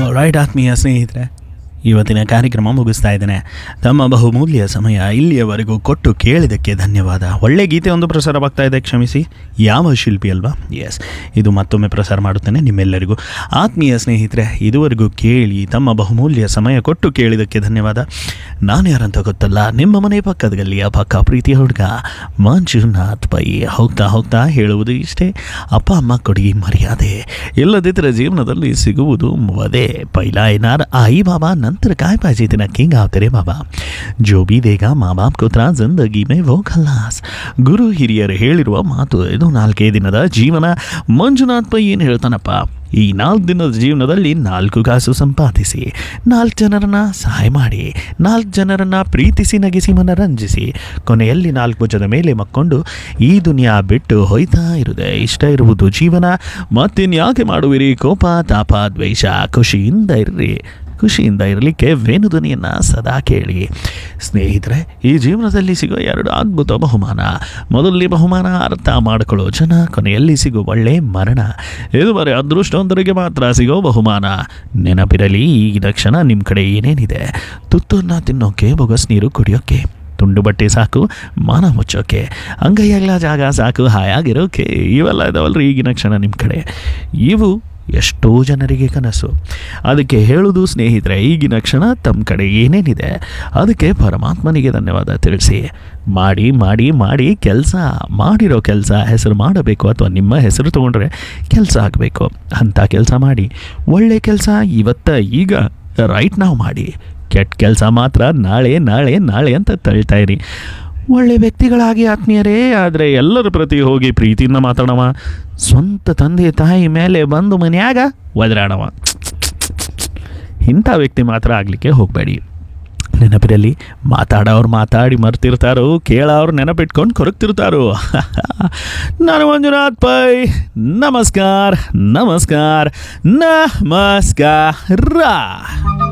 right ಆತ್ಮೀಯ ಸ್ನೇಹಿತರೆ ಇವತ್ತಿನ ಕಾರ್ಯಕ್ರಮ ಮುಗಿಸ್ತಾ ಇದ್ದೇನೆ ತಮ್ಮ ಬಹುಮೂಲ್ಯ ಸಮಯ ಇಲ್ಲಿಯವರೆಗೂ ಕೊಟ್ಟು ಕೇಳಿದ್ದಕ್ಕೆ ಧನ್ಯವಾದ ಒಳ್ಳೆ ಗೀತೆ ಒಂದು ಪ್ರಸಾರವಾಗ್ತಾ ಇದೆ ಕ್ಷಮಿಸಿ ಯಾವ ಶಿಲ್ಪಿ ಅಲ್ವಾ ಎಸ್ ಇದು ಮತ್ತೊಮ್ಮೆ ಪ್ರಸಾರ ಮಾಡುತ್ತೇನೆ ನಿಮ್ಮೆಲ್ಲರಿಗೂ ಆತ್ಮೀಯ ಸ್ನೇಹಿತರೆ ಇದುವರೆಗೂ ಕೇಳಿ ತಮ್ಮ ಬಹುಮೂಲ್ಯ ಸಮಯ ಕೊಟ್ಟು ಕೇಳಿದ್ದಕ್ಕೆ ಧನ್ಯವಾದ ನಾನು ಯಾರಂತ ಗೊತ್ತಲ್ಲ ನಿಮ್ಮ ಮನೆ ಪಕ್ಕದ ಗಲ್ಲಿಯ ಪಕ್ಕ ಪ್ರೀತಿಯ ಹುಡುಗ ಮಂಜುನಾಥ್ ಪೈ ಹೋಗ್ತಾ ಹೋಗ್ತಾ ಹೇಳುವುದು ಇಷ್ಟೇ ಅಪ್ಪ ಅಮ್ಮ ಕೊಡಿ ಮರ್ಯಾದೆ ಇಲ್ಲದಿದ್ದರೆ ಜೀವನದಲ್ಲಿ ಸಿಗುವುದು ವದೆ ಪೈಲಾ ಏನಾರ್ आई बाबा नंतर काय पाहिजे ते नक्की गावते रे बाबा जो भी देगा माँ बाप को ತ್ರಾ ಜಿಂದಗಿ ಮೇ ವೋ ಖಲ್ಲಾಸ್ ಗುರು ಹಿರಿಯರು ಹೇಳಿರುವ ಮಾತು ಇದು ನಾಲ್ಕೇ ದಿನದ ಜೀವನ ಮಂಜುನಾಥ್ ಪೈ ಏನು ಹೇಳ್ತಾನಪ್ಪ ಈ ನಾಲ್ಕು ದಿನದ ಜೀವನದಲ್ಲಿ ನಾಲ್ಕು ಕಾಸು ಸಂಪಾದಿಸಿ ನಾಲ್ಕು ಜನರನ್ನ ಸಹಾಯ ಮಾಡಿ ನಾಲ್ಕು ಜನರನ್ನ ಪ್ರೀತಿಸಿ ನಗಿಸಿ ಮನರಂಜಿಸಿ ಕೊನೆಯಲ್ಲಿ ನಾಲ್ಕು ಭುಜದ ಮೇಲೆ ಮಕ್ಕೊಂಡು ಈ ದುನಿಯಾ ಬಿಟ್ಟು ಹೋಯ್ತಾ ಇರುದೆ ಇಷ್ಟ ಇರುವುದು ಜೀವನ ಮತ್ತಿನ್ಯಾಕೆ ಮಾಡುವಿರಿ ಕೋಪ ತಾಪ ದ್ವೇಷ ಖುಷಿಯಿಂದ ಇರ್ರಿ ಖುಷಿಯಿಂದ ಇರಲಿಕ್ಕೆ ವೇಣುಧ್ವನಿಯನ್ನು ಸದಾ ಕೇಳಿ ಸ್ನೇಹಿತರೆ ಈ ಜೀವನದಲ್ಲಿ ಸಿಗೋ ಎರಡು ಅದ್ಭುತ ಬಹುಮಾನ ಮೊದಲನೇ ಬಹುಮಾನ ಅರ್ಥ ಮಾಡಿಕೊಳ್ಳೋ ಜನ ಕೊನೆಯಲ್ಲಿ ಸಿಗೋ ಒಳ್ಳೆ ಮರಣ ಇದು ಬರೀ ಅದೃಷ್ಟವಂತರಿಗೆ ಮಾತ್ರ ಸಿಗೋ ಬಹುಮಾನ ನೆನಪಿರಲಿ ಈ ಕ್ಷಣ ನಿಮ್ಮ ಕಡೆ ಏನೇನಿದೆ ತುತ್ತನ್ನು ತಿನ್ನೋಕೆ ಬೊಗಸ್ ನೀರು ಕುಡಿಯೋಕೆ ತುಂಡು ಬಟ್ಟೆ ಸಾಕು ಮಾನ ಮುಚ್ಚೋಕೆ ಅಂಗೈಯಾಗಲ ಜಾಗ ಸಾಕು ಹಾಯಾಗಿರೋಕೆ ಇವೆಲ್ಲ ಇದಾವಲ್ರಿ ಈಗಿನ ಕ್ಷಣ ನಿಮ್ಮ ಕಡೆ ಇವು ಎಷ್ಟೋ ಜನರಿಗೆ ಕನಸು ಅದಕ್ಕೆ ಹೇಳುವುದು ಸ್ನೇಹಿತರೆ ಈಗಿನ ಕ್ಷಣ ತಮ್ಮ ಕಡೆ ಏನೇನಿದೆ ಅದಕ್ಕೆ ಪರಮಾತ್ಮನಿಗೆ ಧನ್ಯವಾದ ತಿಳಿಸಿ ಮಾಡಿ ಮಾಡಿ ಮಾಡಿ ಕೆಲಸ ಮಾಡಿರೋ ಕೆಲಸ ಹೆಸರು ಮಾಡಬೇಕು ಅಥವಾ ನಿಮ್ಮ ಹೆಸರು ತೊಗೊಂಡ್ರೆ ಕೆಲಸ ಆಗಬೇಕು ಅಂಥ ಕೆಲಸ ಮಾಡಿ ಒಳ್ಳೆ ಕೆಲಸ ಇವತ್ತ ಈಗ ರೈಟ್ ನಾವು ಮಾಡಿ ಕೆಟ್ಟ ಕೆಲಸ ಮಾತ್ರ ನಾಳೆ ನಾಳೆ ನಾಳೆ ಅಂತ ತಳ್ತಾ ಇರಿ ಒಳ್ಳೆ ವ್ಯಕ್ತಿಗಳಾಗಿ ಆತ್ಮೀಯರೇ ಆದರೆ ಎಲ್ಲರ ಪ್ರತಿ ಹೋಗಿ ಪ್ರೀತಿಯಿಂದ ಮಾತಾಡವ ಸ್ವಂತ ತಂದೆ ತಾಯಿ ಮೇಲೆ ಬಂದು ಮನ್ಯಾಗ ಒದರಾಡವ ಇಂಥ ವ್ಯಕ್ತಿ ಮಾತ್ರ ಆಗಲಿಕ್ಕೆ ಹೋಗಬೇಡಿ ನೆನಪಿರಲಿ ಮಾತಾಡೋರು ಮಾತಾಡಿ ಮರ್ತಿರ್ತಾರೋ ಕೇಳೋರು ನೆನಪಿಟ್ಕೊಂಡು ಕೊರಗ್ತಿರ್ತಾರೋ ನಾನು ಮಂಜುನಾಥ್ ಪೈ ನಮಸ್ಕಾರ ನಮಸ್ಕಾರ ನಮಸ್ಕಾರ